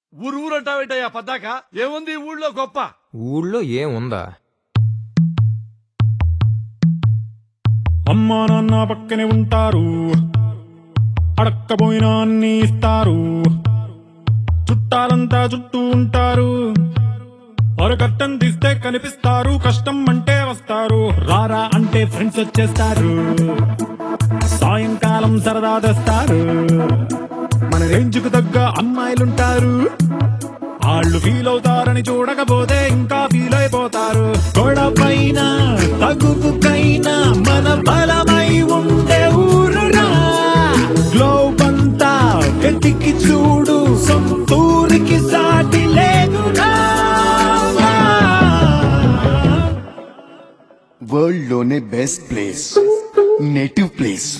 ఊరు ఊరంటావేటయ్యా పద్దాక ఏముంది ఈ ఊళ్ళో గొప్ప ఊళ్ళో ఏం ఉందా అమ్మా నాన్న పక్కనే ఉంటారు అడక్కపోయినా అన్ని ఇస్తారు చుట్టాలంతా చుట్టూ ఉంటారు కట్టం తీస్తే కనిపిస్తారు కష్టం అంటే వస్తారు రారా అంటే ఫ్రెండ్స్ వచ్చేస్తారు సాయంకాలం సరదా తెస్తారు మన రేంజ్కు తగ్గ అమ్మాయిలుంటారు వాళ్ళు ఫీల్ అవుతారని చూడకపోతే ఇంకా ఫీల్ అయిపోతారు గొడవైనా తగుపుకైనా మన బలమై ఉండే ఊరురా గ్లోబ్ అంతా వెతికి చూడు సొంతూరికి సాటి లేదురా వరల్డ్ లోనే బెస్ట్ ప్లేస్ నేటివ్ ప్లేస్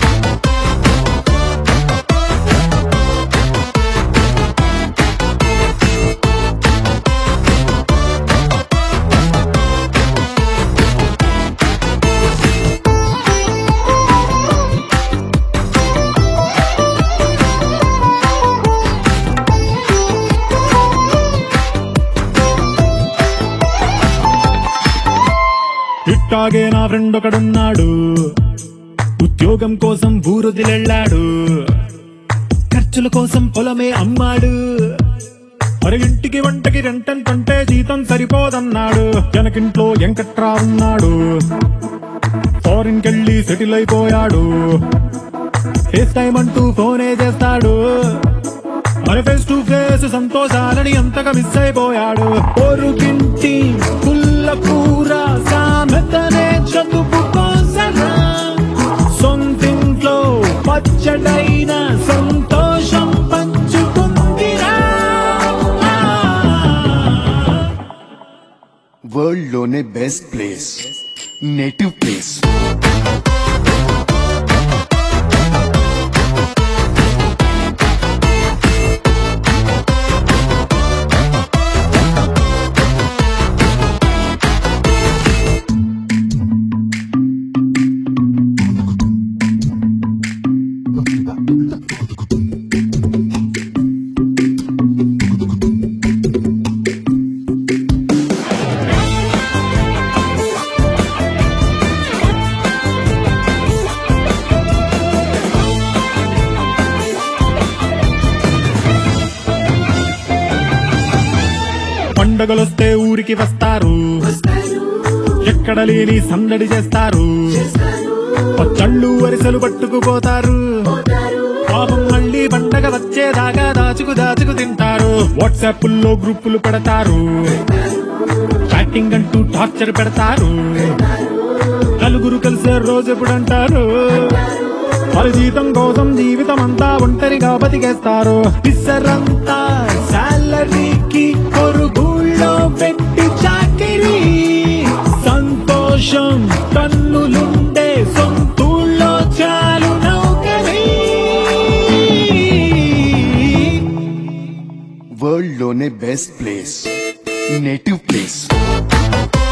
ఇట్టాగే నా ఫ్రెండ్ ఒకడున్నాడు ఉద్యోగం కోసం ఊరొదిలెళ్ళాడు ఖర్చుల కోసం పొలమే అమ్మాడు మరి ఇంటికి వంటకి రెంటంటే జీతం సరిపోదన్నాడు వెనకింట్లో వెంకట్రా ఉన్నాడు ఫారిన్ కెళ్ళి సెటిల్ అయిపోయాడు ఫేస్ టైం అంటూ ఫోనే చేస్తాడు మరి ఫేస్ టు ఫేస్ సంతోషాలని అంతగా మిస్ అయిపోయాడు పొరుగింటి పుల్ల కూర సామెతనే చదువుకోసరా సొంతింట్లో పచ్చడైన సంతోషం పంచుకుందిరా వరల్డ్ లోనే బెస్ట్ ప్లేస్ నేటివ్ ప్లేస్ పండగలొస్తే ఊరికి వస్తారు ఎక్కడ లేని సందడి చేస్తారు పచ్చళ్ళు వరిసెలు పట్టుకుపోతారు పాపం మళ్ళీ పండగ వచ్చేదాకా దాచుకు దాచుకు తింటారు వాట్సాప్ లో గ్రూపులు పెడతారు చాటింగ్ అంటూ టార్చర్ పెడతారు నలుగురు కలిసే రోజు ఎప్పుడు అంటారు వారి జీతం కోసం జీవితం అంతా ఒంటరిగా బతికేస్తారు పిసరంతా సాలరీకి కొరుగుళ్ళో పెట్టి చాకిరి సంతోషం కన్నులుండే సొంతూళ్ళో చాలు నౌకరీ వరల్డ్ లోనే బెస్ట్ ప్లేస్ నేటివ్ ప్లేస్